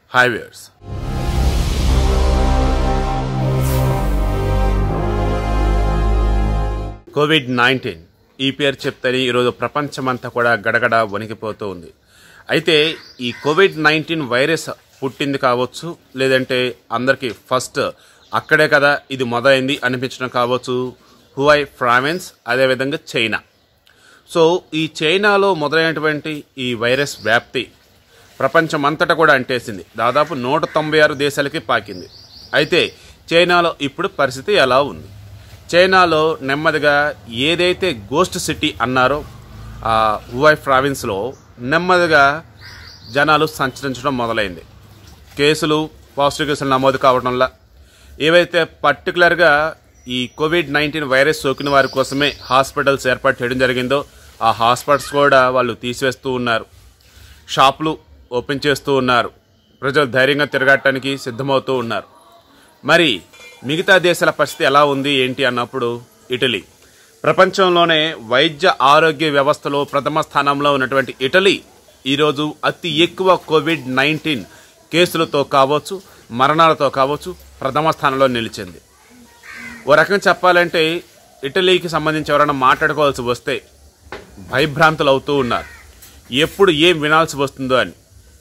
హైవేర్స్ Covid nineteen ఈ పేరు చెప్తేనే ఈరోజు ప్రపంచమంతా కూడా గడగడ వణికిపోతూ ఉంది అయితే ఈ కోవిడ్ నైన్టీన్ వైరస్ పుట్టింది కావచ్చు లేదంటే అందరికీ ఫస్ట్ అక్కడే కదా ఇది మొదలైంది అనిపించడం కావచ్చు హువై ఫ్రామెన్స్ అదేవిధంగా చైనా సో ఈ చైనాలో మొదలైనటువంటి ఈ వైరస్ వ్యాప్తి ప్రపంచమంతటా కూడా అంటేసింది దాదాపు నూట తొంభై ఆరు దేశాలకి పాకింది అయితే చైనాలో ఇప్పుడు పరిస్థితి ఎలా ఉంది చైనాలో నెమ్మదిగా ఏదైతే గోస్ట్ సిటీ అన్నారో ఆ హువై ప్రావిన్స్లో నెమ్మదిగా జనాలు సంచరించడం మొదలైంది కేసులు పాజిటివ్ కేసులు నమోదు కావడంలా ఏవైతే పర్టికులర్గా ఈ కోవిడ్ నైన్టీన్ వైరస్ సోకిన వారి కోసమే హాస్పిటల్స్ ఏర్పాటు చేయడం జరిగిందో ఆ హాస్పిటల్స్ కూడా వాళ్ళు తీసివేస్తూ ఉన్నారు షాపులు ఓపెన్ చేస్తూ ఉన్నారు ప్రజలు ధైర్యంగా తిరగటానికి సిద్ధమవుతూ ఉన్నారు మరి మిగతా దేశాల పరిస్థితి ఎలా ఉంది ఏంటి అన్నప్పుడు ఇటలీ ప్రపంచంలోనే వైద్య ఆరోగ్య వ్యవస్థలో ప్రథమ స్థానంలో ఉన్నటువంటి ఇటలీ ఈరోజు అతి ఎక్కువ కోవిడ్ నైన్టీన్ కేసులతో కావచ్చు మరణాలతో కావచ్చు ప్రథమ స్థానంలో నిలిచింది ఓ రకంగా చెప్పాలంటే ఇటలీకి సంబంధించి ఎవరైనా మాట్లాడుకోవాల్సి వస్తే భయభ్రాంతులు అవుతూ ఉన్నారు ఎప్పుడు ఏం వినాల్సి వస్తుందో అని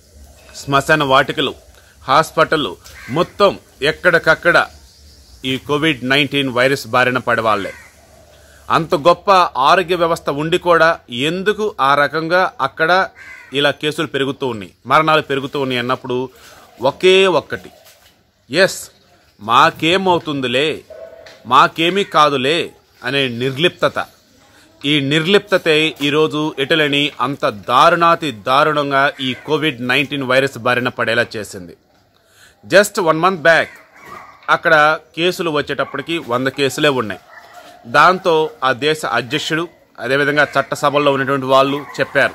శ్మశాన వాటికలు హాస్పిటళ్ళు మొత్తం ఎక్కడికక్కడ ఈ కోవిడ్ నైన్టీన్ వైరస్ బారిన పడవాళ్లే అంత గొప్ప ఆరోగ్య వ్యవస్థ ఉండి కూడా ఎందుకు ఆ రకంగా అక్కడ ఇలా కేసులు పెరుగుతూ ఉన్నాయి మరణాలు పెరుగుతూ ఉన్నాయి అన్నప్పుడు ఒకే ఒక్కటి ఎస్ మాకేమవుతుందిలే మాకేమీ కాదులే అనే నిర్లిప్తత ఈ నిర్లిప్తతే ఈరోజు ఇటలీని అంత దారుణాతి దారుణంగా ఈ కోవిడ్ నైన్టీన్ వైరస్ బారిన పడేలా చేసింది జస్ట్ వన్ మంత్ బ్యాక్ అక్కడ కేసులు వచ్చేటప్పటికి వంద కేసులే ఉన్నాయి దాంతో ఆ దేశ అధ్యక్షుడు అదేవిధంగా చట్టసభల్లో ఉన్నటువంటి వాళ్ళు చెప్పారు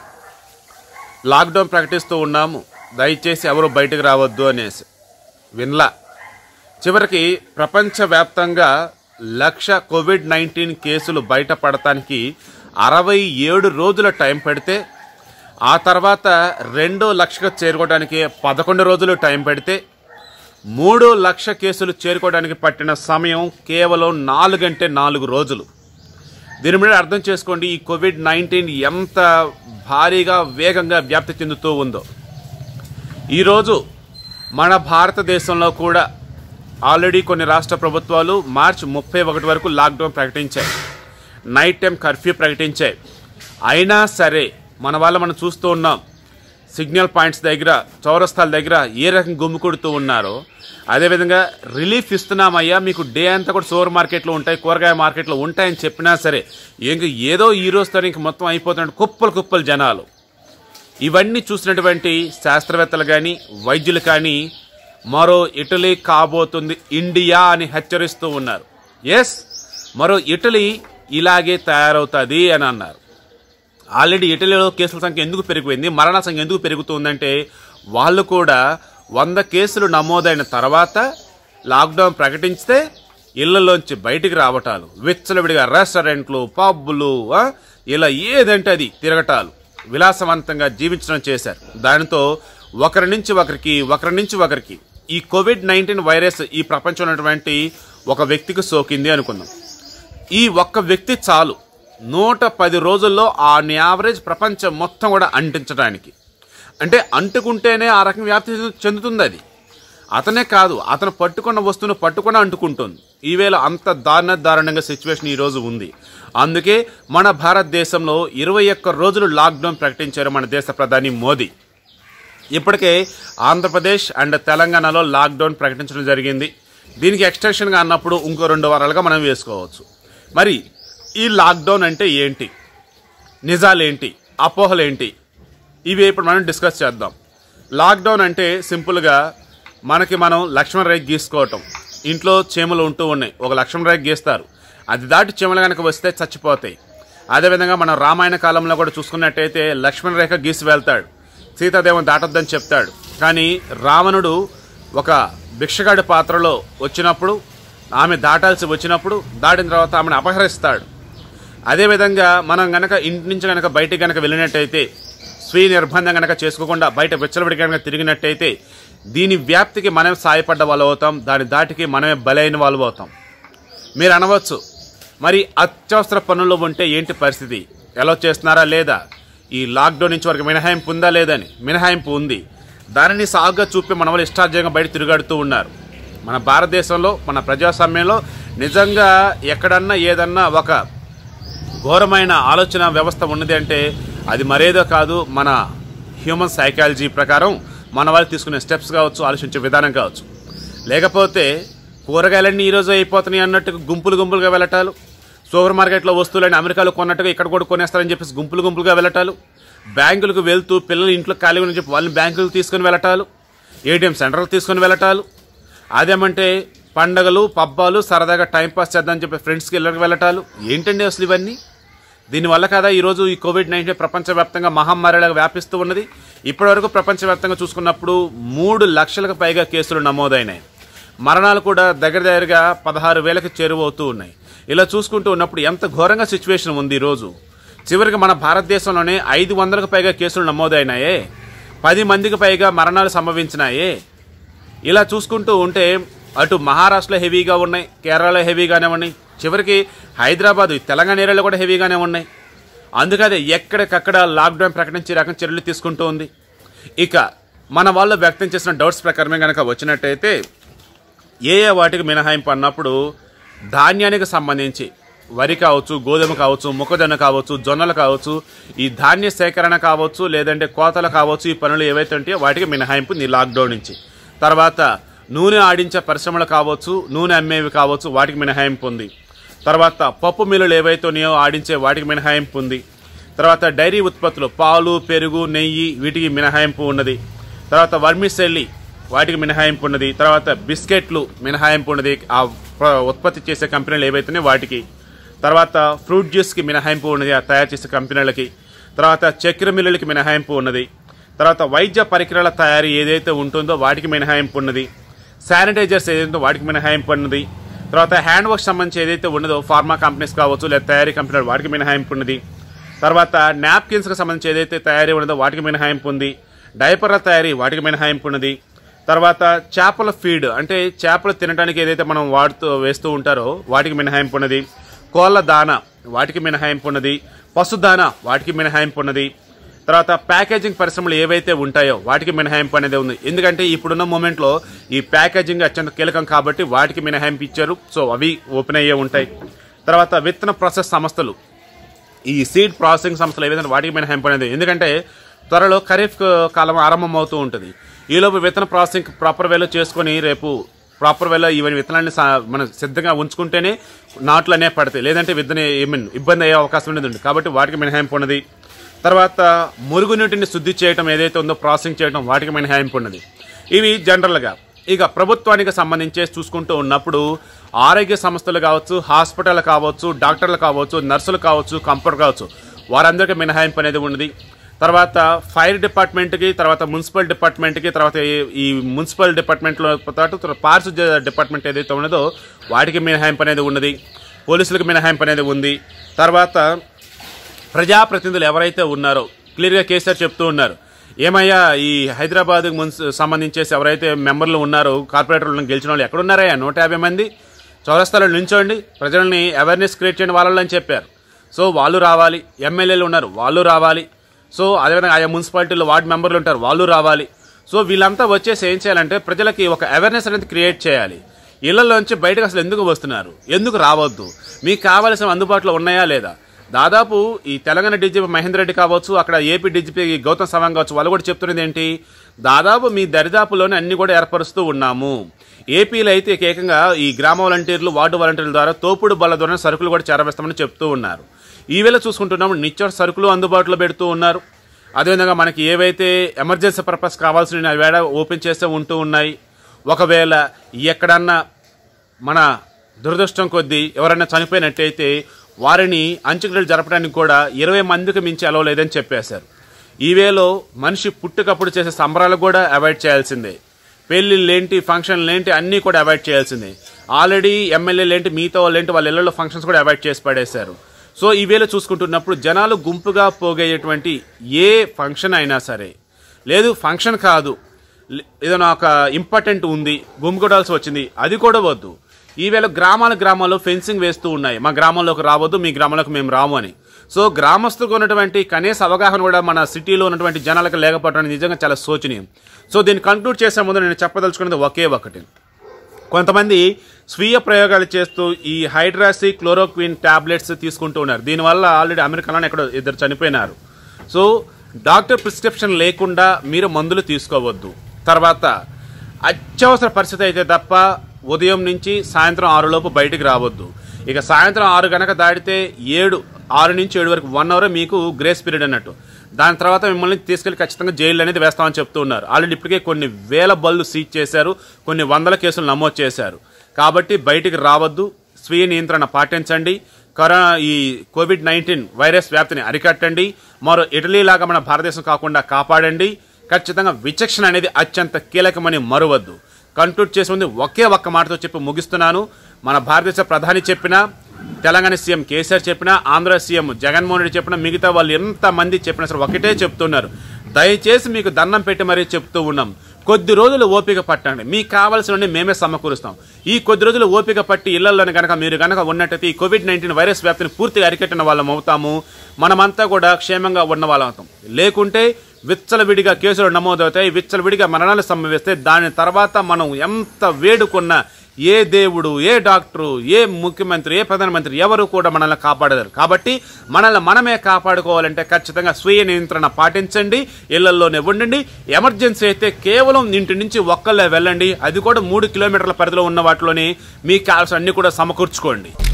లాక్డౌన్ ప్రకటిస్తూ ఉన్నాము దయచేసి ఎవరు బయటకు రావద్దు అనేసి విన్లా చివరికి ప్రపంచవ్యాప్తంగా లక్ష కోవిడ్ నైన్టీన్ కేసులు బయటపడటానికి అరవై ఏడు రోజుల టైం పెడితే ఆ తర్వాత రెండో లక్షకు చేరుకోవడానికి పదకొండు రోజులు టైం పెడితే మూడో లక్ష కేసులు చేరుకోవడానికి పట్టిన సమయం కేవలం నాలుగంటే నాలుగు రోజులు దీని మీద అర్థం చేసుకోండి ఈ కోవిడ్ నైన్టీన్ ఎంత భారీగా వేగంగా వ్యాప్తి చెందుతూ ఉందో ఈరోజు మన భారతదేశంలో కూడా ఆల్రెడీ కొన్ని రాష్ట్ర ప్రభుత్వాలు మార్చి ముప్పై ఒకటి వరకు లాక్డౌన్ ప్రకటించాయి నైట్ టైం కర్ఫ్యూ ప్రకటించాయి అయినా సరే మన వల్ల మనం చూస్తూ ఉన్నాం సిగ్నల్ పాయింట్స్ దగ్గర చౌరస్తాల దగ్గర ఏ రకంగా గుమ్మికొడుతూ ఉన్నారో అదేవిధంగా రిలీఫ్ ఇస్తున్నామయ్యా మీకు డే అంతా కూడా సూపర్ మార్కెట్లో ఉంటాయి కూరగాయ మార్కెట్లో ఉంటాయని చెప్పినా సరే ఇంక ఏదో ఈ రోజుతో ఇంక మొత్తం అయిపోతున్నట్టు కుప్పలు కుప్పలు జనాలు ఇవన్నీ చూసినటువంటి శాస్త్రవేత్తలు కానీ వైద్యులు కానీ మరో ఇటలీ కాబోతుంది ఇండియా అని హెచ్చరిస్తూ ఉన్నారు ఎస్ మరో ఇటలీ ఇలాగే తయారవుతుంది అని అన్నారు ఆల్రెడీ ఇటలీలో కేసుల సంఖ్య ఎందుకు పెరిగిపోయింది మరణాల సంఖ్య ఎందుకు పెరుగుతుందంటే వాళ్ళు కూడా వంద కేసులు నమోదైన తర్వాత లాక్డౌన్ ప్రకటించితే ఇళ్లలోంచి బయటికి రావటాలు విచ్చలవిడిగా రెస్టారెంట్లు పబ్బులు ఆ, ఇలా ఏదంటే అది తిరగటాలు విలాసవంతంగా జీవించడం చేశారు దానితో ఒకరి నుంచి ఒకరికి ఒకరి నుంచి ఒకరికి ఈ కోవిడ్ నైన్టీన్ వైరస్ ఈ ప్రపంచంలో ఉన్నటువంటి ఒక వ్యక్తికి సోకింది అనుకుందాం ఈ ఒక్క వ్యక్తి చాలు నూట పది రోజుల్లో ఆన్ యావరేజ్ ప్రపంచం మొత్తం కూడా అంటించడానికి అంటే అంటుకుంటేనే ఆ రకం వ్యాప్తి చెందు- చెందుతుంది అది అతనే కాదు అతను పట్టుకున్న వస్తువును పట్టుకుని అంటుకుంటుంది ఈవేళ అంత దారుణ దారుణంగా సిచ్యువేషన్ ఈరోజు ఉంది అందుకే మన భారతదేశంలో ఇరవై ఒక్క రోజులు లాక్డౌన్ ప్రకటించారు మన దేశ ప్రధాని మోదీ ఇప్పటికే ఆంధ్రప్రదేశ్ అండ్ తెలంగాణలో లాక్డౌన్ ప్రకటించడం జరిగింది దీనికి ఎక్స్టెన్షన్గా అన్నప్పుడు ఇంకో రెండు వారాలుగా మనం వేసుకోవచ్చు మరి ఈ లాక్డౌన్ అంటే ఏంటి నిజాలేంటి అపోహలేంటి ఇవి ఇప్పుడు మనం డిస్కస్ చేద్దాం లాక్డౌన్ అంటే సింపుల్గా మనకి మనం లక్ష్మణ రేఖ గీసుకోవటం ఇంట్లో చీమలు ఉంటూ ఉన్నాయి ఒక లక్ష్మణ రేఖ గీస్తారు అది దాటి చీమలు కనుక వస్తే చచ్చిపోతాయి అదేవిధంగా మనం రామాయణ కాలంలో కూడా చూసుకున్నట్టయితే లక్ష్మణ రేఖ గీసి వెళ్తాడు సీతాదేవం దాటొద్దని చెప్తాడు కానీ రావణుడు ఒక భిక్షగాడి పాత్రలో వచ్చినప్పుడు ఆమె దాటాల్సి వచ్చినప్పుడు దాటిన తర్వాత ఆమెను అపహరిస్తాడు అదేవిధంగా మనం గనక ఇంటి నుంచి గనక బయటికి గనక వెళ్ళినట్టయితే స్వీయ నిర్బంధం కనుక చేసుకోకుండా బయట విచ్చలవిడి కనుక తిరిగినట్టయితే దీని వ్యాప్తికి మనం సాయపడ్డ వాళ్ళు అవుతాం దాని దాటికి మనమే బలైన వాళ్ళు అవుతాం మీరు అనవచ్చు మరి అత్యవసర పనుల్లో ఉంటే ఏంటి పరిస్థితి ఎలా చేస్తున్నారా లేదా ఈ లాక్డౌన్ నుంచి వరకు మినహాయింపు ఉందా లేదని మినహాయింపు ఉంది దానిని సాగుగా చూపి మన వాళ్ళు ఇష్టార్జంగా బయట తిరుగాడుతూ ఉన్నారు మన భారతదేశంలో మన ప్రజాస్వామ్యంలో నిజంగా ఎక్కడన్నా ఏదన్నా ఒక ఘోరమైన ఆలోచన వ్యవస్థ ఉన్నది అంటే అది మరేదో కాదు మన హ్యూమన్ సైకాలజీ ప్రకారం మన వాళ్ళు తీసుకునే స్టెప్స్ కావచ్చు ఆలోచించే విధానం కావచ్చు లేకపోతే కూరగాయలన్నీ ఈరోజు అయిపోతున్నాయి అన్నట్టుగా గుంపులు గుంపులుగా వెళ్ళటాలు సూపర్ మార్కెట్లో వస్తువులన్నీ అమెరికాలో కొన్నట్టుగా ఇక్కడ కూడా కొనేస్తారని చెప్పేసి గుంపులు గుంపులుగా వెళ్ళటాలు బ్యాంకులకు వెళ్తూ పిల్లలు ఇంట్లో ఖాళీ అని చెప్పి వాళ్ళని బ్యాంకులకు తీసుకుని వెళ్ళటాలు ఏటీఎం సెంటర్లకు తీసుకుని వెళ్ళటాలు అదేమంటే పండగలు పబ్బాలు సరదాగా టైంపాస్ చేద్దామని చెప్పి ఫ్రెండ్స్కి ఇళ్ళకి వెళ్ళటాలు ఏంటండి అసలు ఇవన్నీ దీనివల్ల కదా ఈరోజు ఈ కోవిడ్ నైన్టీన్ ప్రపంచవ్యాప్తంగా మహమ్మారిలాగా వ్యాపిస్తూ ఉన్నది ఇప్పటివరకు ప్రపంచవ్యాప్తంగా చూసుకున్నప్పుడు మూడు లక్షలకు పైగా కేసులు నమోదైనాయి మరణాలు కూడా దగ్గర దగ్గరగా పదహారు వేలకు చేరువవుతూ ఉన్నాయి ఇలా చూసుకుంటూ ఉన్నప్పుడు ఎంత ఘోరంగా సిచ్యువేషన్ ఉంది ఈరోజు చివరికి మన భారతదేశంలోనే ఐదు వందలకు పైగా కేసులు నమోదైనాయే పది మందికి పైగా మరణాలు సంభవించినాయే ఇలా చూసుకుంటూ ఉంటే అటు మహారాష్ట్రలో హెవీగా ఉన్నాయి కేరళలో హెవీగానే ఉన్నాయి చివరికి హైదరాబాద్ తెలంగాణ ఏరియాలో కూడా హెవీగానే ఉన్నాయి అందుకదే ఎక్కడికక్కడ లాక్డౌన్ ప్రకటించే రకం చర్యలు తీసుకుంటూ ఉంది ఇక మన వాళ్ళు వ్యక్తం చేసిన డౌట్స్ ప్రకారమే కనుక వచ్చినట్టయితే ఏ ఏ వాటికి మినహాయింపు అన్నప్పుడు ధాన్యానికి సంబంధించి వరి కావచ్చు గోధుమ కావచ్చు మొక్కజొన్న కావచ్చు జొన్నలు కావచ్చు ఈ ధాన్య సేకరణ కావచ్చు లేదంటే కోతలు కావచ్చు ఈ పనులు ఏవైతే ఉంటాయో వాటికి మినహాయింపు నీ లాక్డౌన్ నుంచి తర్వాత నూనె ఆడించే పరిశ్రమలు కావచ్చు నూనె అమ్మేవి కావచ్చు వాటికి మినహాయింపు ఉంది తర్వాత పప్పు మిల్లులు ఏవైతే ఉన్నాయో ఆడించే వాటికి మినహాయింపు ఉంది తర్వాత డైరీ ఉత్పత్తులు పాలు పెరుగు నెయ్యి వీటికి మినహాయింపు ఉన్నది తర్వాత వర్మిసెల్లి వాటికి మినహాయింపు ఉన్నది తర్వాత బిస్కెట్లు మినహాయింపు ఉన్నది ఆ ప్ర- ఉత్పత్తి చేసే కంపెనీలు ఏవైతున్నాయో వాటికి తర్వాత ఫ్రూట్ జ్యూస్కి మినహాయింపు ఉన్నది ఆ తయారు చేసే కంపెనీలకి తర్వాత చక్కెర మిల్లులకి మినహాయింపు ఉన్నది తర్వాత వైద్య పరికరాల తయారీ ఏదైతే ఉంటుందో వాటికి మినహాయింపు ఉన్నది శానిటైజర్స్ ఏదైతే వాటికి మినహాయింపు ఉన్నది తర్వాత హ్యాండ్ వాష్ సంబంధించి ఏదైతే ఉన్నదో ఫార్మా కంపెనీస్ కావచ్చు లేదా తయారీ కంపెనీలు వాటికి మినహాయింపు ఉన్నది తర్వాత నాప్కిన్స్కి సంబంధించి ఏదైతే తయారీ ఉన్నదో వాటికి మినహాయింపు ఉంది డైపర్ల తయారీ వాటికి మినహాయింపు ఉన్నది తర్వాత చేపల ఫీడ్ అంటే చేపలు తినడానికి ఏదైతే మనం వాడుతూ వేస్తూ ఉంటారో వాటికి మినహాయింపు ఉన్నది కోళ్ళ దాన వాటికి మినహాయింపు ఉన్నది పశు దాన వాటికి మినహాయింపు ఉన్నది తర్వాత ప్యాకేజింగ్ పరిశ్రమలు ఏవైతే ఉంటాయో వాటికి మినహాయింపు అనేది ఉంది ఎందుకంటే ఇప్పుడున్న మూమెంట్లో ఈ ప్యాకేజింగ్ అత్యంత కీలకం కాబట్టి వాటికి మినహాయింపు ఇచ్చారు సో అవి ఓపెన్ అయ్యే ఉంటాయి తర్వాత విత్తన ప్రాసెస్ సంస్థలు ఈ సీడ్ ప్రాసెసింగ్ సంస్థలు ఏవైతే వాటికి మినహాయింపు అనేది ఎందుకంటే త్వరలో ఖరీఫ్ కాలం ఆరంభం అవుతూ ఉంటుంది ఈలోపు విత్తన ప్రాసెసింగ్ ప్రాపర్ వేలో చేసుకొని రేపు ప్రాపర్ వేలో ఇవన్నీ విత్తనాన్ని సా- మనం సిద్ధంగా ఉంచుకుంటేనే నాట్లు అనేవి పడతాయి లేదంటే విత్తన ఏమీన్ ఇబ్బంది అయ్యే అవకాశం అనేది ఉంది కాబట్టి వాటికి మినహాయింపు ఉన్నది తర్వాత మురుగునీటిని శుద్ధి చేయటం ఏదైతే ఉందో ప్రాసెసింగ్ చేయడం వాటికి మినహాయింపు ఉన్నది ఇవి జనరల్గా ఇక ప్రభుత్వానికి సంబంధించి చూసుకుంటూ ఉన్నప్పుడు ఆరోగ్య సంస్థలు కావచ్చు హాస్పిటల్ కావచ్చు డాక్టర్లు కావచ్చు నర్సులు కావచ్చు కంప్యూటర్ కావచ్చు వారందరికీ మినహాయింపు అనేది ఉన్నది తర్వాత ఫైర్ డిపార్ట్మెంట్కి తర్వాత మున్సిపల్ డిపార్ట్మెంట్కి తర్వాత ఈ- ఈ మున్సిపల్ డిపార్ట్మెంట్లో పాటు తర్వాత పారిశుద్ధ్య డిపార్ట్మెంట్ ఏదైతే ఉన్నదో వాటికి మినహాయింపు అనేది ఉన్నది పోలీసులకు మినహాయింపు అనేది ఉంది తర్వాత ప్రజాప్రతినిధులు ఎవరైతే ఉన్నారో క్లియర్గా కేసీఆర్ చెప్తూ ఉన్నారు ఏమయ్యా ఈ హైదరాబాద్ మున్సి సంబంధించేసి ఎవరైతే మెంబర్లు ఉన్నారో కార్పొరేటర్లను గెలిచిన వాళ్ళు ఎక్కడున్నారయ్యా నూట యాభై మంది చౌరస్తాలో నిల్చోండి ప్రజల్ని అవేర్నెస్ క్రియేట్ చేయండి వాళ్ళు అని చెప్పారు సో వాళ్ళు రావాలి ఎమ్మెల్యేలు ఉన్నారు వాళ్ళు రావాలి సో అదేవిధంగా ఆయా మున్సిపాలిటీలో వార్డు మెంబర్లు ఉంటారు వాళ్ళు రావాలి సో వీళ్ళంతా వచ్చేసి ఏం చేయాలంటే ప్రజలకి ఒక అవేర్నెస్ అనేది క్రియేట్ చేయాలి ఇళ్లలోంచి బయటకు అసలు ఎందుకు వస్తున్నారు ఎందుకు రావద్దు మీకు కావాల్సిన అందుబాటులో ఉన్నాయా లేదా దాదాపు ఈ తెలంగాణ డీజీపీ మహేందర్ రెడ్డి కావచ్చు అక్కడ ఏపీ డీజీపీ గౌతమ్ సవాంగ్ కావచ్చు వాళ్ళు కూడా చెప్తున్నది ఏంటి దాదాపు మీ దరిదాపులోనే అన్ని కూడా ఏర్పరుస్తూ ఉన్నాము ఏపీలో అయితే ఏకంగా ఈ గ్రామ వాలంటీర్లు వార్డు వాలంటీర్ల ద్వారా తోపుడు బల్ల ద్వారా సరుకులు కూడా చేరవేస్తామని చెప్తూ ఉన్నారు ఈ వేళ చూసుకుంటున్నాము నిత్య సరుకులు అందుబాటులో పెడుతూ ఉన్నారు అదేవిధంగా మనకి ఏవైతే ఎమర్జెన్సీ పర్పస్ కావాల్సిన వేళ ఓపెన్ చేస్తే ఉంటూ ఉన్నాయి ఒకవేళ ఎక్కడన్నా మన దురదృష్టం కొద్దీ ఎవరైనా చనిపోయినట్టయితే వారిని అంత్యక్రియలు జరపడానికి కూడా ఇరవై మందికి మించి అలవ లేదని చెప్పేశారు ఈ వేలో మనిషి పుట్టుకప్పుడు చేసే సంబరాలు కూడా అవాయిడ్ చేయాల్సిందే పెళ్లిళ్ళు ఏంటి ఫంక్షన్లు ఏంటి అన్నీ కూడా అవాయిడ్ చేయాల్సిందే ఆల్రెడీ ఎమ్మెల్యేలు ఏంటి మిగతా వాళ్ళు ఏంటి వాళ్ళ ఇళ్లలో ఫంక్షన్స్ కూడా అవాయిడ్ చేసి పడేశారు సో ఈ వేళ చూసుకుంటున్నప్పుడు జనాలు గుంపుగా పోగేటువంటి ఏ ఫంక్షన్ అయినా సరే లేదు ఫంక్షన్ కాదు లే- ఏదైనా ఒక ఇంపార్టెంట్ ఉంది గుమిగొడాల్సి వచ్చింది అది కూడా వద్దు ఈవేళ గ్రామాల గ్రామాల్లో ఫెన్సింగ్ వేస్తూ ఉన్నాయి మా గ్రామంలోకి రావద్దు మీ గ్రామంలోకి మేము రాము అని సో గ్రామస్తులకు ఉన్నటువంటి కనీస అవగాహన కూడా మన సిటీలో ఉన్నటువంటి జనాలకు లేకపోవడం అనేది నిజంగా చాలా శోచనీయం సో దీన్ని కంక్లూడ్ చేసే ముందు నేను చెప్పదలుచుకున్నది ఒకే ఒకటి కొంతమంది స్వీయ ప్రయోగాలు చేస్తూ ఈ హైడ్రాసి క్లోరోక్విన్ టాబ్లెట్స్ తీసుకుంటూ ఉన్నారు దీనివల్ల ఆల్రెడీ అమెరికాలోనే ఎక్కడో ఇద్దరు చనిపోయినారు సో డాక్టర్ ప్రిస్క్రిప్షన్ లేకుండా మీరు మందులు తీసుకోవద్దు తర్వాత అత్యవసర పరిస్థితి అయితే తప్ప ఉదయం నుంచి సాయంత్రం ఆరులోపు బయటికి రావద్దు ఇక సాయంత్రం ఆరు గనక దాటితే ఏడు ఆరు నుంచి ఏడు వరకు వన్ అవర్ మీకు గ్రేస్ పీరియడ్ అన్నట్టు దాని తర్వాత మిమ్మల్ని తీసుకెళ్లి ఖచ్చితంగా జైలు అనేది వేస్తామని చెప్తూ ఉన్నారు ఆల్రెడీ ఇప్పటికే కొన్ని వేల బళ్ళు సీజ్ చేశారు కొన్ని వందల కేసులు నమోదు చేశారు కాబట్టి బయటికి రావద్దు స్వీయ నియంత్రణ పాటించండి కరోనా ఈ కోవిడ్ నైన్టీన్ వైరస్ వ్యాప్తిని అరికట్టండి మరో ఇటలీ లాగా మన భారతదేశం కాకుండా కాపాడండి ఖచ్చితంగా విచక్షణ అనేది అత్యంత కీలకమని మరువద్దు కంక్లూడ్ చేసి ఉంది ఒకే ఒక్క మాటతో చెప్పి ముగిస్తున్నాను మన భారతదేశ ప్రధాని చెప్పినా తెలంగాణ సీఎం కేసీఆర్ చెప్పినా ఆంధ్ర సీఎం జగన్మోహన్ రెడ్డి చెప్పినా మిగతా వాళ్ళు ఎంతమంది చెప్పినా సరే ఒకటే చెప్తున్నారు దయచేసి మీకు దండం పెట్టి మరీ చెప్తూ ఉన్నాం కొద్ది రోజులు ఓపిక పట్టండి మీకు కావాల్సినవన్నీ మేమే సమకూరుస్తాం ఈ కొద్ది రోజులు ఓపిక పట్టి ఇళ్లలోనే గనక మీరు గనక ఉన్నట్టయితే ఈ కోవిడ్ నైన్టీన్ వైరస్ వ్యాప్తిని పూర్తిగా అరికట్టిన వాళ్ళం అవుతాము మనమంతా కూడా క్షేమంగా ఉన్న వాళ్ళం అవుతాం లేకుంటే విచ్చలవిడిగా కేసులు నమోదవుతాయి విచ్చలవిడిగా మరణాలు సంభవిస్తాయి దాని తర్వాత మనం ఎంత వేడుకున్నా ఏ దేవుడు ఏ డాక్టరు ఏ ముఖ్యమంత్రి ఏ ప్రధానమంత్రి ఎవరు కూడా మనల్ని కాపాడలేరు కాబట్టి మనల్ని మనమే కాపాడుకోవాలంటే ఖచ్చితంగా స్వీయ నియంత్రణ పాటించండి ఇళ్లలోనే ఉండండి ఎమర్జెన్సీ అయితే కేవలం ఇంటి నుంచి ఒక్కళ్ళే వెళ్ళండి అది కూడా మూడు కిలోమీటర్ల పరిధిలో ఉన్న వాటిలోనే మీకు కావాల్సిన అన్ని కూడా సమకూర్చుకోండి